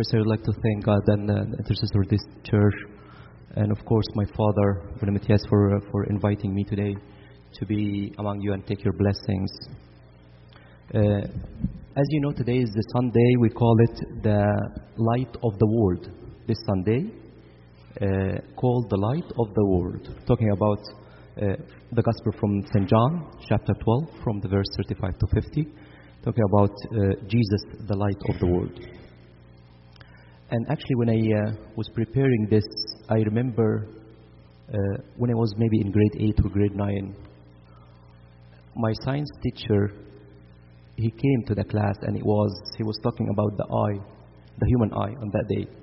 First, I would like to thank God and uh, the intercessor of this church, and of course, my father, Brother Matthias, for, uh, for inviting me today to be among you and take your blessings. Uh, as you know, today is the Sunday, we call it the light of the world. This Sunday, uh, called the light of the world, talking about uh, the gospel from St. John, chapter 12, from the verse 35 to 50, talking about uh, Jesus, the light of the world. And actually, when I uh, was preparing this, I remember uh, when I was maybe in grade 8 or grade 9, my science teacher, he came to the class and it was, he was talking about the eye, the human eye on that day.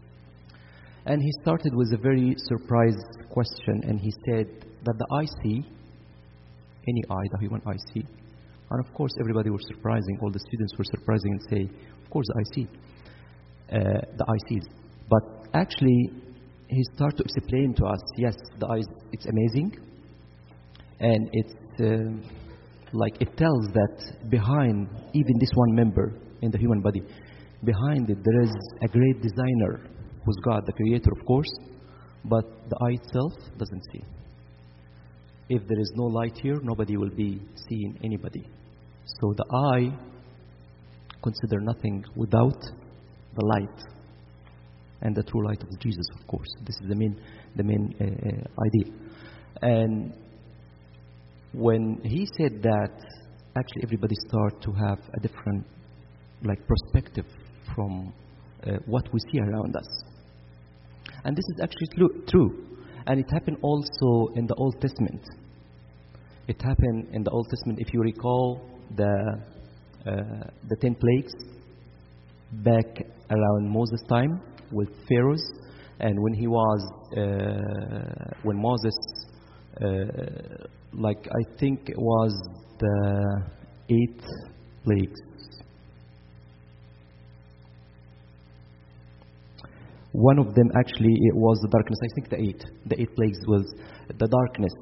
And he started with a very surprised question and he said that the eye see, any eye, the human eye see. And of course, everybody was surprising, all the students were surprising and say, of course, the eye see uh, the eye sees. But actually, he started to explain to us, yes, the eyes, it's amazing, and it's um like it tells that behind even this one member in the human body, behind it there is a great designer who's God, the creator, of course, but the eye itself doesn't see. If there is no light here, nobody will be seeing anybody. So the eye consider nothing without the light and the true light of Jesus, of course. This is the main, the main uh, uh, idea. And when he said that, actually everybody start to have a different, like, perspective from uh, what we see around us. And this is actually tru- true. And it happened also in the Old Testament. It happened in the Old Testament, if you recall the, uh, the ten plagues back around Moses' time with Pharaohs, and when he was, uh, when Moses, uh, like I think it was the eighth plagues. One of them actually it was the darkness. I think the eight, the eight plagues was the darkness.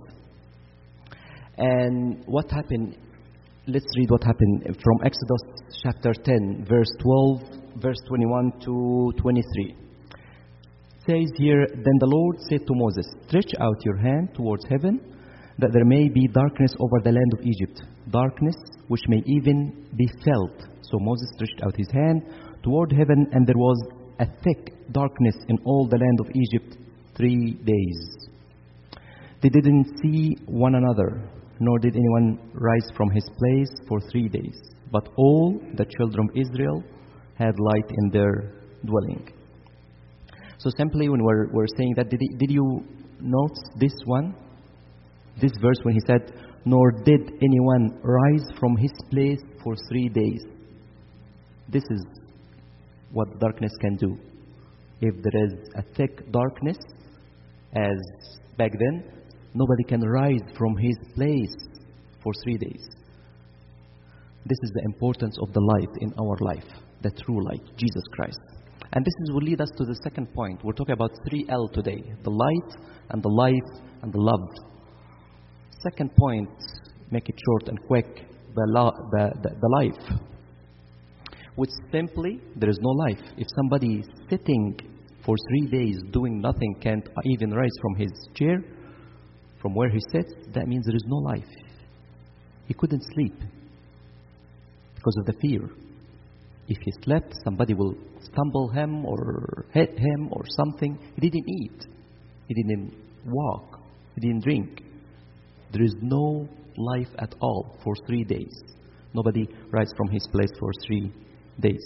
And what happened? Let's read what happened from Exodus chapter 10, verse 12, verse 21 to 23. Says here, Then the Lord said to Moses, Stretch out your hand towards heaven, that there may be darkness over the land of Egypt, darkness which may even be felt. So Moses stretched out his hand toward heaven, and there was a thick darkness in all the land of Egypt three days. They didn't see one another, nor did anyone rise from his place for three days. But all the children of Israel had light in their dwelling. So simply, when we're, we're saying that, did, he, did you note this one? This verse when he said, Nor did anyone rise from his place for three days. This is what darkness can do. If there is a thick darkness, as back then, nobody can rise from his place for three days. This is the importance of the light in our life, the true light, Jesus Christ. And this is, will lead us to the second point. We're talking about 3L today the light and the life and the love. Second point, make it short and quick the, lo- the, the, the life. Which simply, there is no life. If somebody is sitting for three days doing nothing, can't even rise from his chair, from where he sits, that means there is no life. He couldn't sleep because of the fear. If he slept, somebody will stumble him or hit him or something. He didn't eat. He didn't walk. He didn't drink. There is no life at all for three days. Nobody rises from his place for three days.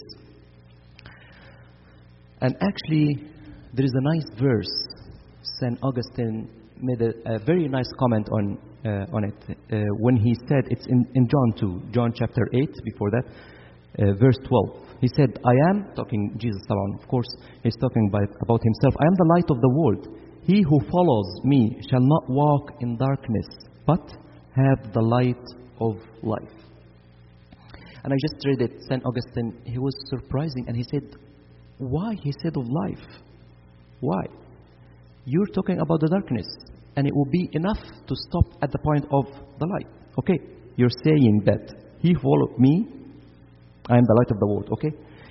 And actually, there is a nice verse. St. Augustine made a, a very nice comment on, uh, on it uh, when he said, it's in, in John 2, John chapter 8, before that, uh, verse 12. He said, I am, talking Jesus, of course, he's talking by, about himself, I am the light of the world. He who follows me shall not walk in darkness, but have the light of life. And I just read it, St. Augustine, he was surprising, and he said, Why? He said of life. Why? You're talking about the darkness, and it will be enough to stop at the point of the light. Okay, you're saying that he who followed me, I am the light of the world. Okay,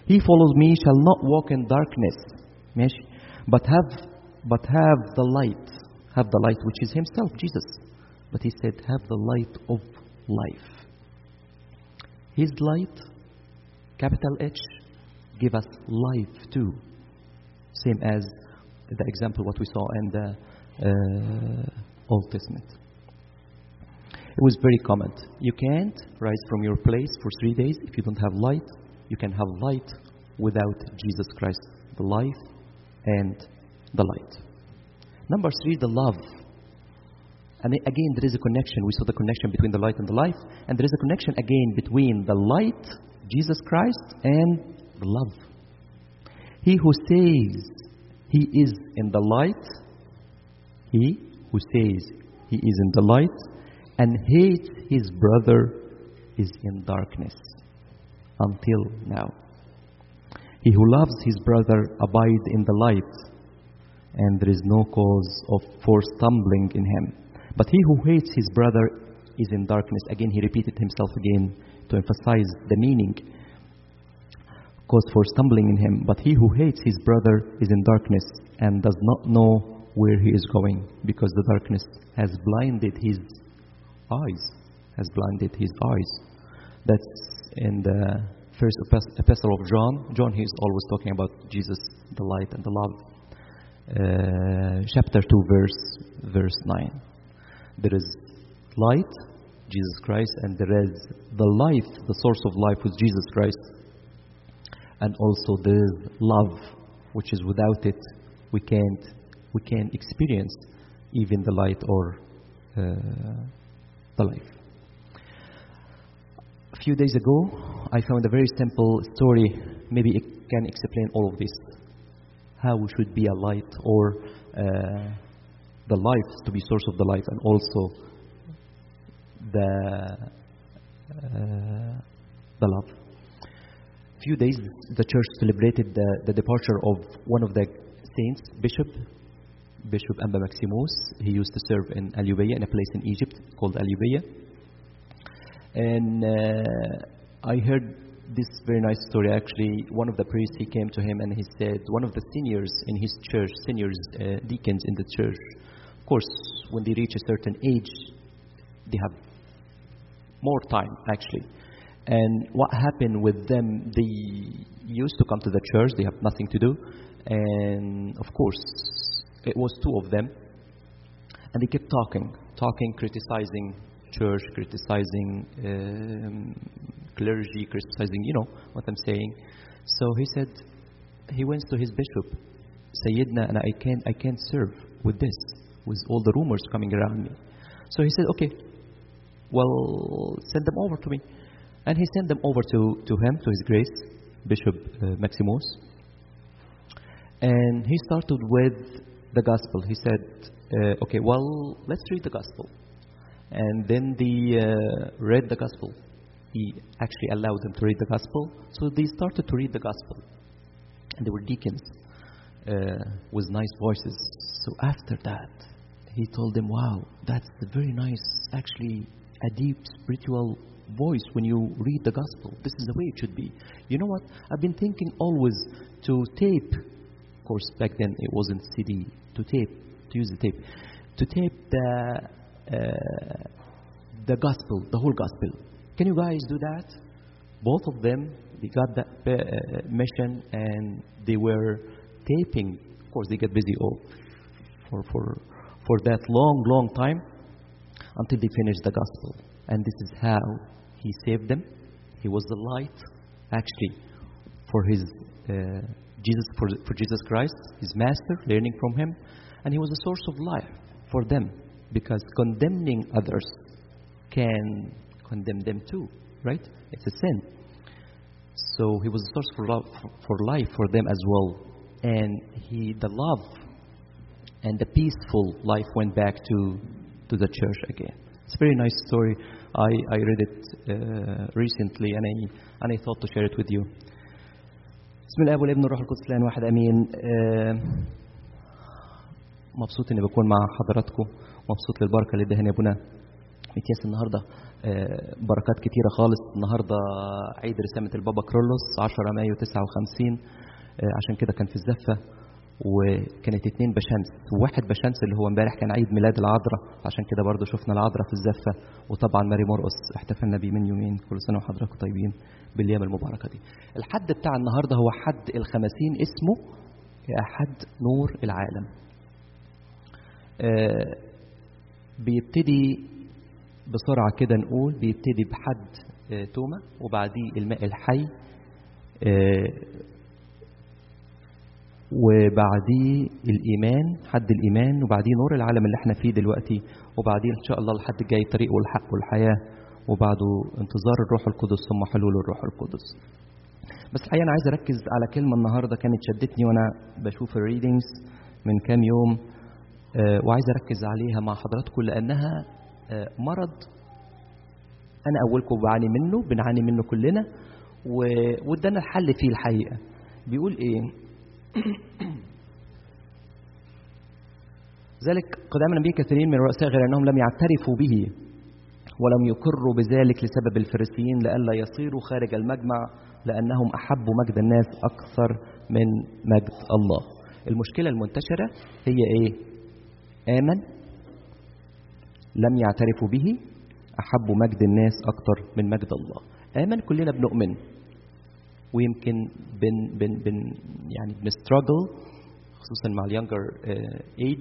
He follows me shall not walk in darkness ماشي but have but have the light have the light which is himself Jesus but he said have the light of life his light capital H give us life too same as the example what we saw in the uh, Old Testament it was very common. You can't rise from your place for three days if you don't have light. You can have light without Jesus Christ, the life and the light. Number three, the love. And again, there is a connection. We saw the connection between the light and the life. And there is a connection again between the light, Jesus Christ, and the love. He who says he is in the light, he who says he is in the light, and hates his brother is in darkness until now. He who loves his brother abides in the light, and there is no cause of for stumbling in him. But he who hates his brother is in darkness. Again, he repeated himself again to emphasize the meaning. Cause for stumbling in him. But he who hates his brother is in darkness and does not know where he is going, because the darkness has blinded his eyes, has blinded his eyes. That's in the first epistle of John. John, he's always talking about Jesus, the light and the love. Uh, chapter 2, verse, verse 9. There is light, Jesus Christ, and there is the life, the source of life was Jesus Christ. And also there is love, which is without it, we can't, we can't experience even the light or uh, the life. A few days ago, I found a very simple story. Maybe it can explain all of this. How we should be a light, or uh, the life to be source of the life, and also the uh, the love. A few days, the church celebrated the, the departure of one of the saints, Bishop Bishop Amba Maximus. He used to serve in Alubaya, in a place in Egypt called Alubaya. And uh, I heard this very nice story. Actually, one of the priests he came to him and he said, one of the seniors in his church, seniors, uh, deacons in the church, of course, when they reach a certain age, they have more time actually. And what happened with them, they used to come to the church, they have nothing to do. And of course, it was two of them. And they kept talking, talking, criticizing church, criticizing um, clergy, criticizing, you know what I'm saying. So he said, he went to his bishop, Sayyidina, and I can't, I can't serve with this, with all the rumors coming around me. So he said, okay, well, send them over to me. And he sent them over to, to him, to his grace, Bishop uh, Maximus. And he started with the gospel. He said, uh, okay, well, let's read the gospel. And then they uh, read the gospel. He actually allowed them to read the gospel. So they started to read the gospel. And they were deacons uh, with nice voices. So after that, he told them, wow, that's a very nice, actually, a deep spiritual voice when you read the gospel. This is the way it should be. You know what? I've been thinking always to tape. Of course, back then it wasn't CD. To tape, to use the tape, to tape the uh, the gospel, the whole gospel. Can you guys do that? Both of them, they got that uh, mission and they were taping. Of course, they get busy oh, for for for that long, long time until they finish the gospel. And this is how he saved them. He was the light, actually, for his uh, Jesus, for, for Jesus Christ, his master, learning from him, and he was a source of life for them, because condemning others can condemn them too, right? It's a sin. So he was a source for love, for life for them as well, and he, the love and the peaceful life went back to to the church again. It's a very nice story. I, I read it uh, recently and I, and I thought to share it with you. بسم الله والابن والروح القدس الان واحد امين آه، مبسوط اني بكون مع حضراتكم مبسوط للبركه اللي ادهاني ابونا متياس النهارده آه، بركات كتيرة خالص النهاردة عيد رسامة البابا كرولوس 10 مايو 59 آه، عشان كده كان في الزفة وكانت اتنين بشمس وواحد بشمس اللي هو امبارح كان عيد ميلاد العذراء عشان كده برضو شفنا العذراء في الزفة وطبعا ماري مرقص احتفلنا بيه من يومين كل سنة وحضراتكم طيبين بالأيام المباركة دي الحد بتاع النهاردة هو حد الخمسين اسمه يا حد نور العالم آه، بيبتدي بسرعة كده نقول بيبتدي بحد آه، توما وبعديه الماء الحي آه، وبعديه الإيمان حد الإيمان وبعديه نور العالم اللي احنا فيه دلوقتي وبعديه إن شاء الله الحد الجاي الطريق والحق والحياة وبعده انتظار الروح القدس ثم حلول الروح القدس بس الحقيقة أنا عايز أركز على كلمة النهاردة كانت شدتني وأنا بشوف الريدنجز من كام يوم آه، وعايز أركز عليها مع حضراتكم لأنها آه، مرض أنا أولكم بعاني منه بنعاني منه كلنا و- وادانا الحل فيه الحقيقة بيقول إيه ذلك قد آمن به كثيرين من الرؤساء غير أنهم لم يعترفوا به ولم يقروا بذلك لسبب الفريسيين لئلا يصيروا خارج المجمع لأنهم أحبوا مجد الناس أكثر من مجد الله المشكلة المنتشرة هي إيه آمن لم يعترفوا به أحبوا مجد الناس أكثر من مجد الله آمن كلنا بنؤمن ويمكن بن بن بن يعني بنستراجل خصوصا مع اليونجر ايج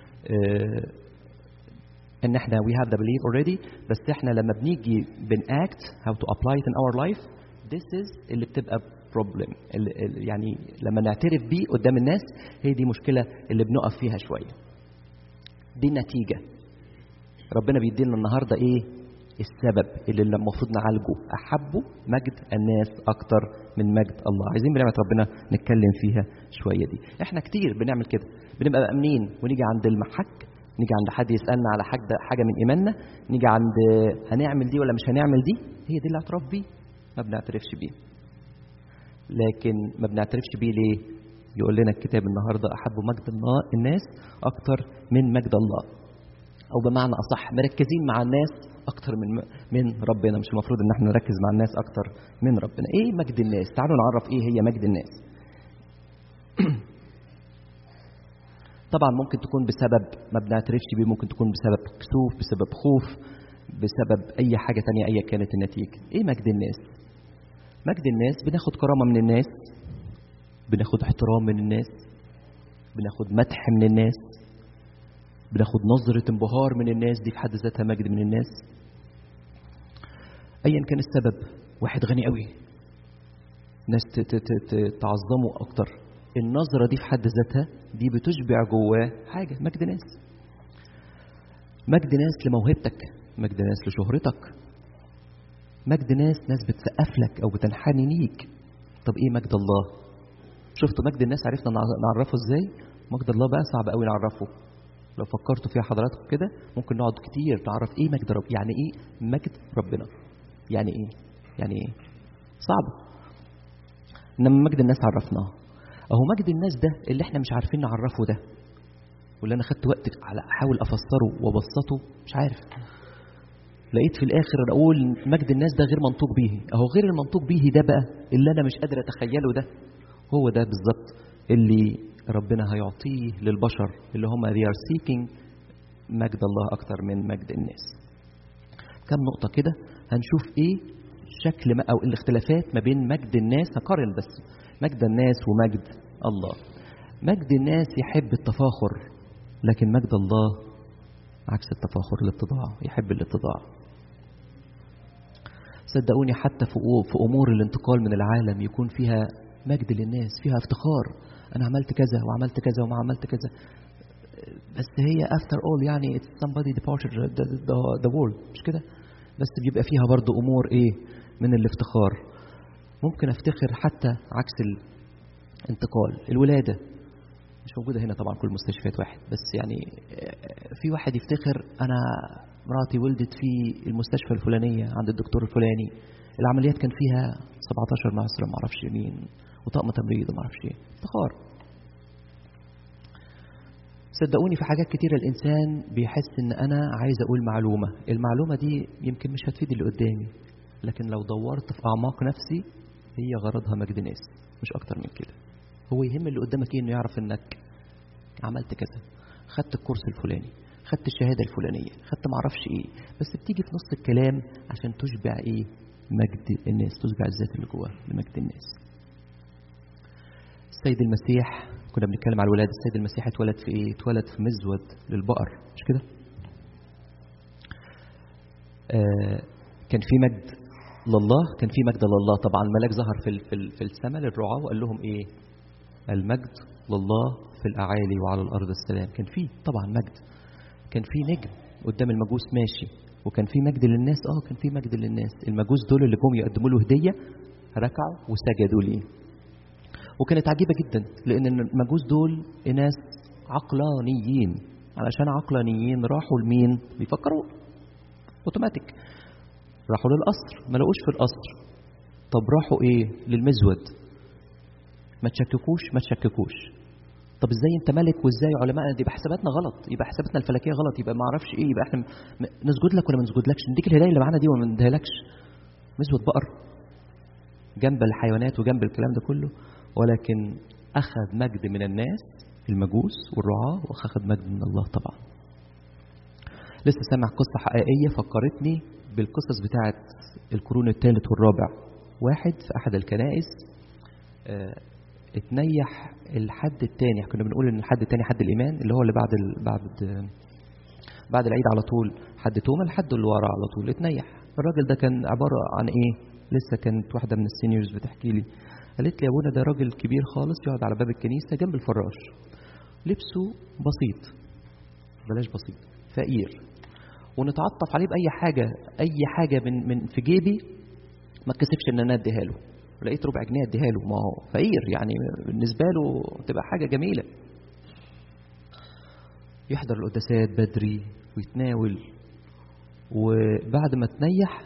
ان احنا we have the belief already بس احنا لما بنيجي بنact how to apply it in our life this is اللي بتبقى problem اللي اللي- يعني لما نعترف بيه قدام الناس هي دي مشكلة اللي بنقف فيها شوية دي النتيجة ربنا بيدينا النهارده ايه السبب اللي المفروض نعالجه احبوا مجد الناس اكتر من مجد الله عايزين بنعمه ربنا نتكلم فيها شويه دي احنا كتير بنعمل كده بنبقى مأمنين ونيجي عند المحك نيجي عند حد يسالنا على حاجه حاجه من ايماننا نيجي عند هنعمل دي ولا مش هنعمل دي هي دي الاعتراف بيه ما بنعترفش بيه لكن ما بنعترفش بيه ليه يقول لنا الكتاب النهارده احبوا مجد الله الناس اكتر من مجد الله او بمعنى اصح مركزين مع الناس اكتر من من ربنا مش المفروض ان احنا نركز مع الناس اكتر من ربنا ايه مجد الناس تعالوا نعرف ايه هي مجد الناس طبعا ممكن تكون بسبب ما بنعترفش بيه ممكن تكون بسبب كسوف بسبب خوف بسبب اي حاجه تانية ايا كانت النتيجه ايه مجد الناس مجد الناس بناخد كرامه من الناس بناخد احترام من الناس بناخد مدح من الناس بناخد نظرة انبهار من الناس دي في حد ذاتها مجد من الناس ايا كان السبب واحد غني قوي ناس ت- ت- ت- ت- تعظمه اكتر النظرة دي في حد ذاتها دي بتشبع جواه حاجة مجد ناس مجد ناس لموهبتك مجد ناس لشهرتك مجد ناس ناس بتسقف لك او بتنحني ليك طب ايه مجد الله شفتوا مجد الناس عرفنا نع- نعرفه ازاي مجد الله بقى صعب قوي نعرفه لو فكرتوا فيها حضراتكم كده ممكن نقعد كتير تعرف ايه مجد رب يعني ايه مجد ربنا يعني ايه يعني ايه صعب انما مجد الناس عرفناه اهو مجد الناس ده اللي احنا مش عارفين نعرفه ده واللي انا خدت وقت على احاول افسره وابسطه مش عارف لقيت في الاخر اقول مجد الناس ده غير منطوق به اهو غير المنطوق به ده بقى اللي انا مش قادر اتخيله ده هو ده بالظبط اللي ربنا هيعطيه للبشر اللي هم they are seeking مجد الله اكتر من مجد الناس كم نقطة كده هنشوف ايه شكل ما او الاختلافات ما بين مجد الناس هقارن بس مجد الناس ومجد الله مجد الناس يحب التفاخر لكن مجد الله عكس التفاخر الاتضاع يحب الاتضاع صدقوني حتى في في امور الانتقال من العالم يكون فيها مجد للناس فيها افتخار انا عملت كذا وعملت كذا وما عملت كذا بس هي after all يعني it's somebody departed the, the, the world مش كده بس بيبقى فيها برضو امور ايه من الافتخار ممكن افتخر حتى عكس الانتقال الولاده مش موجوده هنا طبعا كل المستشفيات واحد بس يعني في واحد يفتخر انا مراتي ولدت في المستشفى الفلانيه عند الدكتور الفلاني العمليات كان فيها 17 معصره ما اعرفش مين وطقم تمريض وما اعرفش ايه افتخار صدقوني في حاجات كتيرة الإنسان بيحس إن أنا عايز أقول معلومة المعلومة دي يمكن مش هتفيد اللي قدامي لكن لو دورت في أعماق نفسي هي غرضها مجد ناس مش أكتر من كده هو يهم اللي قدامك إيه إنه يعرف إنك عملت كذا خدت الكورس الفلاني خدت الشهادة الفلانية خدت معرفش إيه بس بتيجي في نص الكلام عشان تشبع إيه مجد الناس تشبع الذات اللي جواه لمجد الناس السيد المسيح كنا بنتكلم على الولادة السيد المسيح اتولد في ايه اتولد في مزود للبقر مش كده آه كان في مجد لله كان في مجد لله طبعا الملاك ظهر في ال- في, ال- في السماء للرعاة وقال لهم ايه المجد لله في الاعالي وعلى الارض السلام كان في طبعا مجد كان في نجم قدام المجوس ماشي وكان في مجد للناس اه كان في مجد للناس المجوس دول اللي جم يقدموا له هديه ركعوا وسجدوا ليه وكانت عجيبة جدا لأن المجوس دول ناس عقلانيين علشان عقلانيين راحوا لمين بيفكروا اوتوماتيك راحوا للقصر ما لقوش في القصر طب راحوا ايه للمزود ما تشككوش ما تشككوش طب ازاي انت ملك وازاي علماء دي يبقى حساباتنا غلط يبقى حساباتنا الفلكيه غلط يبقى ما اعرفش ايه يبقى احنا م- نسجد لك ولا ما نسجدلكش نديك الهدايه اللي معانا دي ولا ما نديهالكش مزود بقر جنب الحيوانات وجنب الكلام ده كله ولكن أخذ مجد من الناس المجوس والرعاة وأخذ مجد من الله طبعا لسه سامع قصة حقيقية فكرتني بالقصص بتاعت القرون الثالث والرابع واحد في أحد الكنائس آه، اتنيح الحد التاني كنا بنقول ان الحد التاني حد الايمان اللي هو اللي بعد ال... بعد بعد العيد على طول حد توما الحد اللي ورا على طول اتنيح الراجل ده كان عباره عن ايه لسه كانت واحده من السينيورز بتحكي لي قالت لي يا ابونا ده راجل كبير خالص يقعد على باب الكنيسه جنب الفراش لبسه بسيط بلاش بسيط فقير ونتعطف عليه باي حاجه اي حاجه من من في جيبي ما اتكسفش ان انا اديها له لقيت ربع جنيه اديها له ما هو فقير يعني بالنسبه له تبقى حاجه جميله يحضر القداسات بدري ويتناول وبعد ما تنيح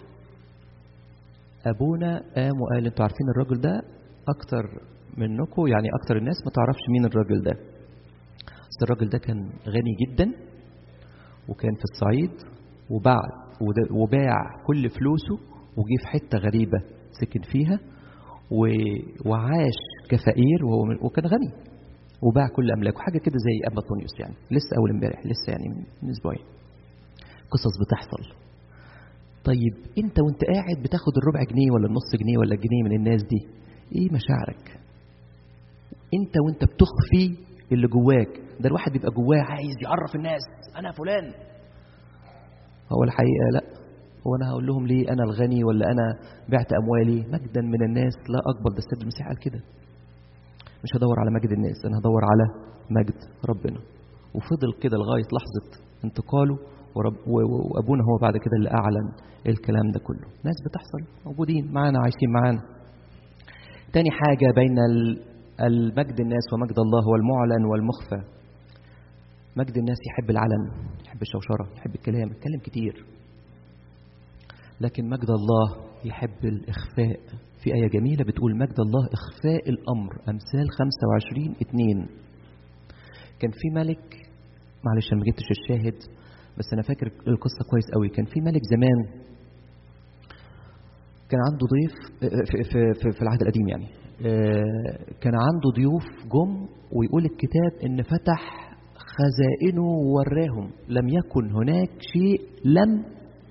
ابونا قام وقال انتوا عارفين الراجل ده اكتر منكم يعني اكتر الناس ما تعرفش مين الراجل ده بس الراجل ده كان غني جدا وكان في الصعيد وباع وده- وباع كل فلوسه وجي في حته غريبه سكن فيها و- وعاش كفقير وهو من- وكان غني وباع كل املاكه حاجه كده زي ابا طونيوس يعني لسه اول امبارح لسه يعني من- من اسبوعين قصص بتحصل طيب انت وانت قاعد بتاخد الربع جنيه ولا النص جنيه ولا الجنيه من الناس دي ايه مشاعرك انت وانت بتخفي اللي جواك ده الواحد بيبقى جواه عايز يعرف الناس انا فلان هو الحقيقه لا هو انا هقول لهم ليه انا الغني ولا انا بعت اموالي مجدا من الناس لا اقبل ده السيد المسيح قال كده مش هدور على مجد الناس انا هدور على مجد ربنا وفضل كده لغايه لحظه انتقاله ورب و- و- وابونا هو بعد كده اللي اعلن الكلام ده كله ناس بتحصل موجودين معانا عايشين معانا تاني حاجه بين ال- المجد الناس ومجد الله هو المعلن والمخفى مجد الناس يحب العلن يحب الشوشره يحب الكلام يتكلم كتير لكن مجد الله يحب الإخفاء في آية جميلة بتقول مجد الله إخفاء الأمر أمثال 25 2 كان في ملك معلش أنا ما جبتش الشاهد بس أنا فاكر القصة كويس قوي كان في ملك زمان كان عنده ضيف في, في, في, في العهد القديم يعني آه، كان عنده ضيوف جم ويقول الكتاب ان فتح خزائنه ووراهم لم يكن هناك شيء لم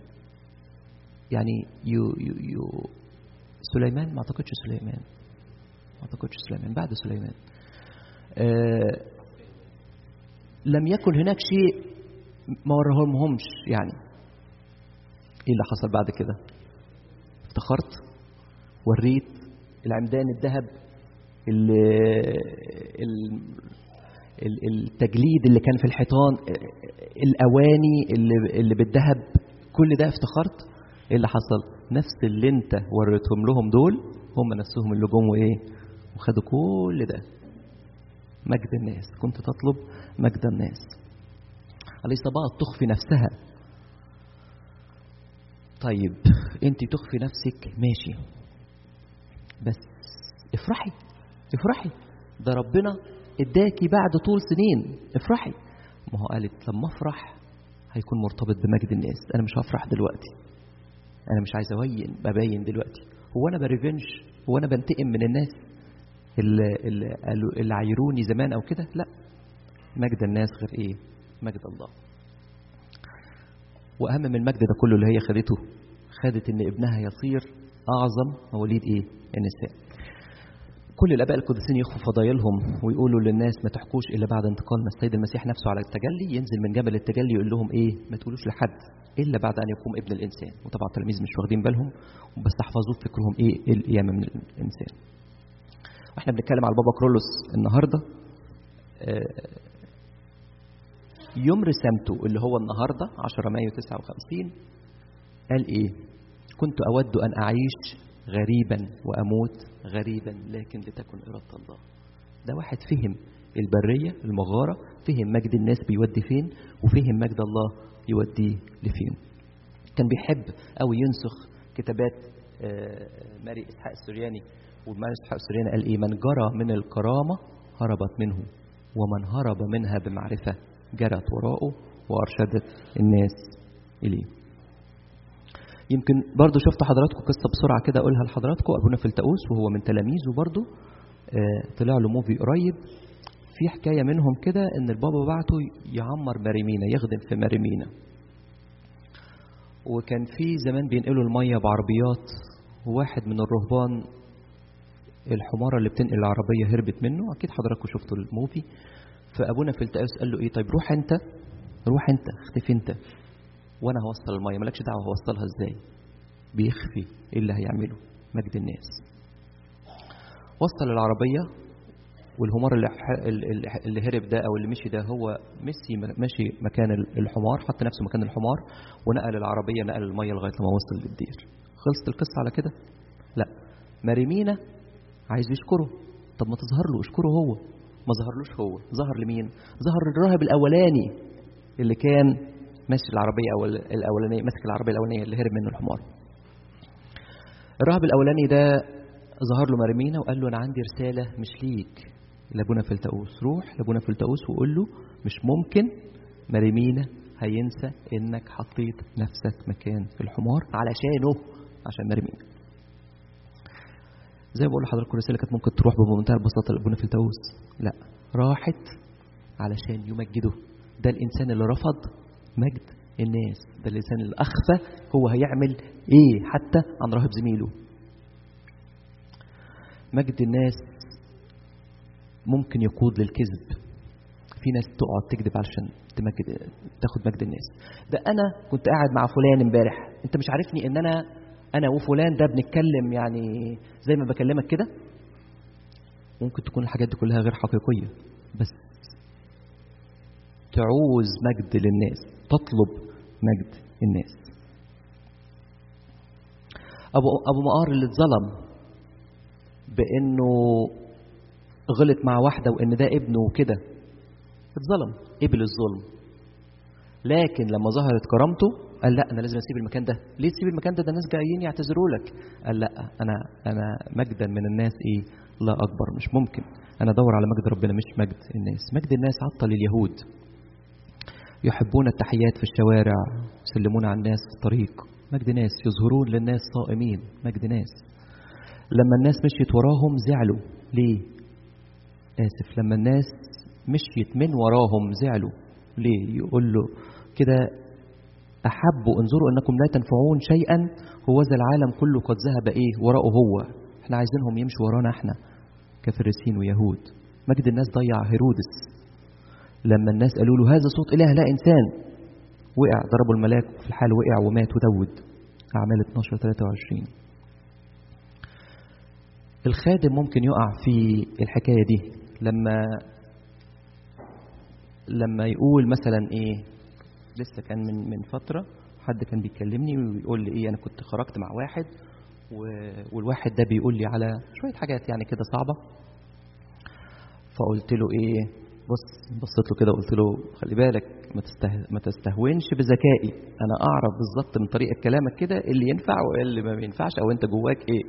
يعني يو يو يو سليمان ما اعتقدش سليمان ما اعتقدش سليمان بعد سليمان آه لم يكن هناك شيء ما وراهمهمش يعني ايه اللي حصل بعد كده افتخرت وريت العمدان الذهب ال- ال- ال- التجليد اللي كان في الحيطان الاواني اللي اللي بالذهب كل ده افتخرت ايه اللي حصل نفس اللي انت وريتهم لهم دول هم نفسهم اللي جم وايه وخدوا كل ده مجد الناس كنت تطلب مجد الناس اليصابات تخفي نفسها طيب انت تخفي نفسك ماشي بس افرحي افرحي ده ربنا اداكي بعد طول سنين افرحي ما هو قالت لما افرح هيكون مرتبط بمجد الناس انا مش هفرح دلوقتي انا مش عايز ابين ببين دلوقتي هو انا بريفنج هو انا بنتقم من الناس اللي, اللي, قالوا اللي عايروني زمان او كده لا مجد الناس غير ايه مجد الله واهم من المجد ده كله اللي هي خدته خدت ان ابنها يصير اعظم مواليد ايه النساء كل الاباء القديسين يخفوا فضايلهم ويقولوا للناس ما تحكوش الا بعد انتقال ما السيد المسيح نفسه على التجلي ينزل من جبل التجلي يقول لهم ايه ما تقولوش لحد الا بعد ان يقوم ابن الانسان وطبعا التلاميذ مش واخدين بالهم بس تحفظوا في فكرهم ايه القيامه من الانسان واحنا بنتكلم على البابا كرولوس النهارده يوم رسامته اللي هو النهارده 10 مايو 59 قال ايه كنت اود ان اعيش غريبا واموت غريبا لكن لتكن اراده الله ده واحد فهم البريه المغاره فهم مجد الناس بيودي فين وفهم مجد الله يوديه لفين كان بيحب او ينسخ كتابات ماري اسحاق السرياني وماري اسحاق السرياني قال ايه من جرى من الكرامه هربت منه ومن هرب منها بمعرفه جرت وراءه وارشدت الناس اليه يمكن برضو شفت حضراتكم قصة بسرعة كده أقولها لحضراتكم أبونا فلتأوس وهو من تلاميذه برضو آه طلع له موفي قريب في حكاية منهم كده إن البابا بعته يعمر مريمينا يخدم في مريمينا وكان في زمان بينقلوا المية بعربيات وواحد من الرهبان الحمارة اللي بتنقل العربية هربت منه أكيد حضراتكم شفتوا الموفي فأبونا فلتأوس قال له إيه طيب روح أنت روح أنت اختفي أنت وانا هوصل الميه مالكش دعوه هوصلها ازاي بيخفي ايه اللي هيعمله مجد الناس وصل العربيه والهمار اللي, اللي هرب ده او اللي مشي ده هو مشي ماشي مكان الحمار حط نفسه مكان الحمار ونقل العربيه نقل الميه لغايه لما وصل للدير خلصت القصه على كده لا مريمينا عايز يشكره طب ما تظهر له اشكره هو ما ظهرلوش هو ظهر لمين ظهر الراهب الاولاني اللي كان ماشي العربية أو الأولانية ماسك العربية الأولانية اللي هرب منه الحمار. الراهب الأولاني ده ظهر له مرمينا وقال له أنا عندي رسالة مش ليك لابونا فلتأوس روح لابونا فلتأوس وقول له مش ممكن مرمينا هينسى إنك حطيت نفسك مكان الحمار علشانه عشان مرمينا. زي ما بقول لحضراتكم الرسالة كانت ممكن تروح بمنتهى البساطة لابونا فلتأوس لا راحت علشان يمجده ده الإنسان اللي رفض مجد الناس ده اللسان الأخفى هو هيعمل إيه حتى عن راهب زميله مجد الناس ممكن يقود للكذب في ناس تقعد تكذب علشان تمجد تاخد مجد الناس ده انا كنت قاعد مع فلان امبارح انت مش عارفني ان انا انا وفلان ده بنتكلم يعني زي ما بكلمك كده ممكن تكون الحاجات دي كلها غير حقيقيه بس تعوز مجد للناس تطلب مجد الناس ابو ابو مقار اللي اتظلم بانه غلط مع واحده وان ده ابنه وكده اتظلم قبل الظلم لكن لما ظهرت كرامته قال لا انا لازم اسيب المكان ده ليه تسيب المكان ده ده الناس جايين يعتذروا لك قال لا انا انا مجدا من الناس ايه لا اكبر مش ممكن انا ادور على مجد ربنا مش مجد الناس مجد الناس عطل اليهود يحبون التحيات في الشوارع يسلمون على الناس في الطريق مجد ناس يظهرون للناس صائمين مجد ناس لما الناس مشيت وراهم زعلوا ليه آسف لما الناس مشيت من وراهم زعلوا ليه يقول له كده أحبوا انظروا أنكم لا تنفعون شيئا هو ذا العالم كله قد ذهب إيه وراءه هو احنا عايزينهم يمشوا ورانا احنا كفريسين ويهود مجد الناس ضيع هيرودس لما الناس قالوا له هذا صوت إله لا إنسان وقع ضربوا الملاك في الحال وقع ومات ودود أعمال 12 23 الخادم ممكن يقع في الحكاية دي لما لما يقول مثلا ايه لسه كان من من فترة حد كان بيكلمني ويقول لي ايه انا كنت خرجت مع واحد والواحد ده بيقول لي على شوية حاجات يعني كده صعبة فقلت له ايه بص بصيت له كده قلت له خلي بالك ما تسته... ما تستهونش بذكائي انا اعرف بالظبط من طريقه كلامك كده اللي ينفع واللي ما بينفعش او انت جواك ايه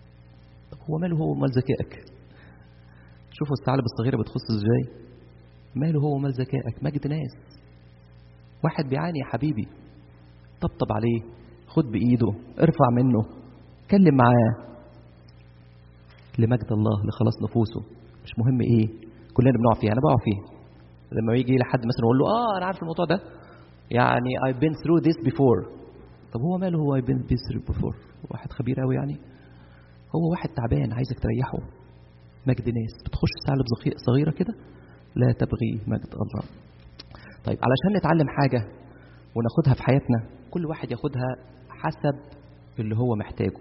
طب هو ماله هو مال ذكائك شوفوا الثعلب الصغيره بتخص ازاي ماله هو ومال ذكائك مجد ناس واحد بيعاني يا حبيبي طبطب عليه خد بإيده ارفع منه اتكلم معاه لمجد الله لخلاص نفوسه مش مهم ايه كلنا بنقع فيه انا بقع فيه لما يجي لحد مثلا اقول له اه انا عارف الموضوع ده يعني I've been through this before طب هو ماله هو I've been through before واحد خبير قوي يعني هو واحد تعبان عايزك تريحه مجد ناس بتخش ثعلب صغيرة كده لا تبغي مجد الله طيب علشان نتعلم حاجة وناخدها في حياتنا كل واحد ياخدها حسب اللي هو محتاجه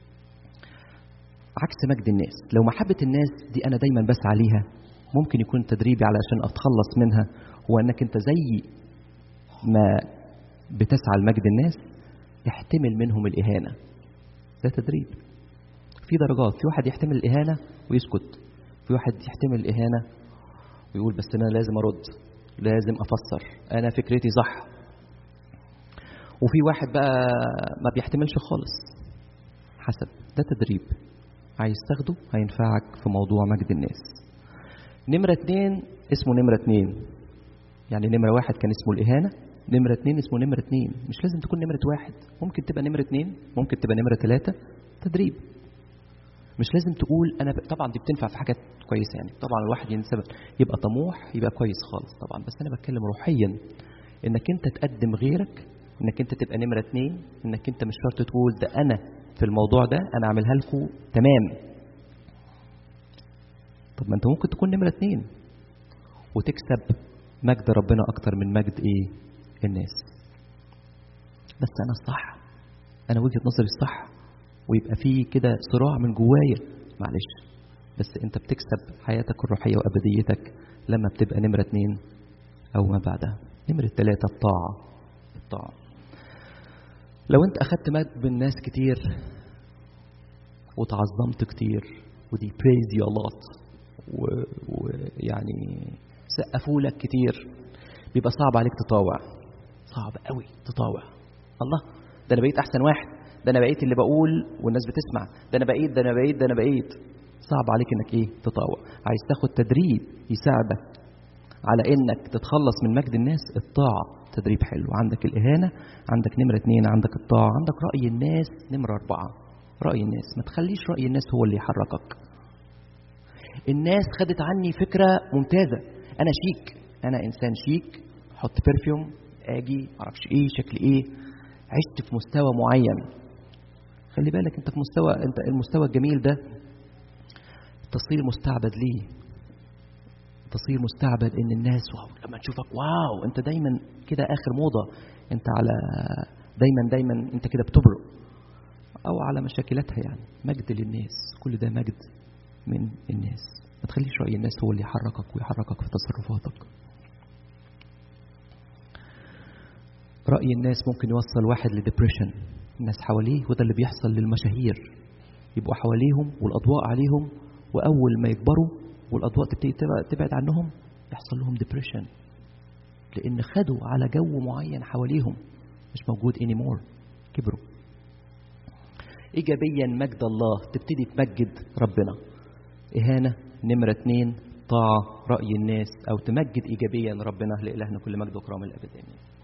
عكس مجد الناس لو محبة الناس دي أنا دايما بسعى ليها ممكن يكون تدريبي علشان أتخلص منها هو أنك أنت زي ما بتسعى لمجد الناس احتمل منهم الإهانة ده تدريب في درجات في واحد يحتمل الإهانة ويسكت في واحد يحتمل الإهانة ويقول بس أنا لازم أرد لازم أفسر أنا فكرتي صح وفي واحد بقى ما بيحتملش خالص حسب ده تدريب عايز تاخده هينفعك في موضوع مجد الناس نمرة اتنين اسمه نمرة اتنين يعني نمرة واحد كان اسمه الإهانة نمرة اتنين اسمه نمرة اتنين مش لازم تكون نمرة واحد ممكن تبقى نمرة اتنين ممكن تبقى نمرة تلاتة تدريب مش لازم تقول انا ب... طبعا دي بتنفع في حاجات كويسه يعني طبعا الواحد ينسب يبقى طموح يبقى كويس خالص طبعا بس انا بتكلم روحيا انك انت تقدم غيرك انك انت تبقى نمره اتنين انك انت مش شرط تقول ده انا في الموضوع ده انا اعملها لكم تمام طب ما انت ممكن تكون نمره اتنين وتكسب مجد ربنا اكتر من مجد ايه الناس بس انا الصح انا وجهه نظري الصح ويبقى في كده صراع من جوايا معلش بس انت بتكسب حياتك الروحيه وابديتك لما بتبقى نمره اتنين او ما بعدها نمره ثلاثه الطاعه الطاعه لو انت اخدت مجد من ناس كتير وتعظمت كتير ودي praise you a lot ويعني سقفوا لك كتير بيبقى صعب عليك تطاوع صعب قوي تطاوع الله ده انا بقيت احسن واحد ده انا بقيت اللي بقول والناس بتسمع ده انا بقيت ده انا بقيت ده انا بقيت صعب عليك انك ايه تطاوع عايز تاخد تدريب يساعدك على انك تتخلص من مجد الناس الطاعه تدريب حلو عندك الاهانه عندك نمره اتنين عندك الطاعه عندك راي الناس نمره اربعه راي الناس ما تخليش راي الناس هو اللي يحركك الناس خدت عني فكره ممتازه انا شيك انا انسان شيك احط برفيوم اجي معرفش ايه شكل ايه عشت في مستوى معين خلي بالك انت في مستوى انت المستوى الجميل ده تصير مستعبد ليه تصير مستعبد ان الناس واو لما تشوفك واو انت دايما كده اخر موضه انت على دايما دايما انت كده بتبرق او على مشاكلاتها يعني مجد للناس كل ده مجد من الناس ما تخليش راي الناس هو اللي يحركك ويحركك في تصرفاتك راي الناس ممكن يوصل واحد لديبريشن الناس حواليه وده اللي بيحصل للمشاهير يبقوا حواليهم والاضواء عليهم واول ما يكبروا والاضواء تبتدي تبعد عنهم يحصل لهم ديبريشن لان خدوا على جو معين حواليهم مش موجود anymore كبروا ايجابيا مجد الله تبتدي تمجد ربنا اهانه نمره اتنين طاعه راي الناس او تمجد ايجابيا ربنا لالهنا كل مجد وكرام الابد امين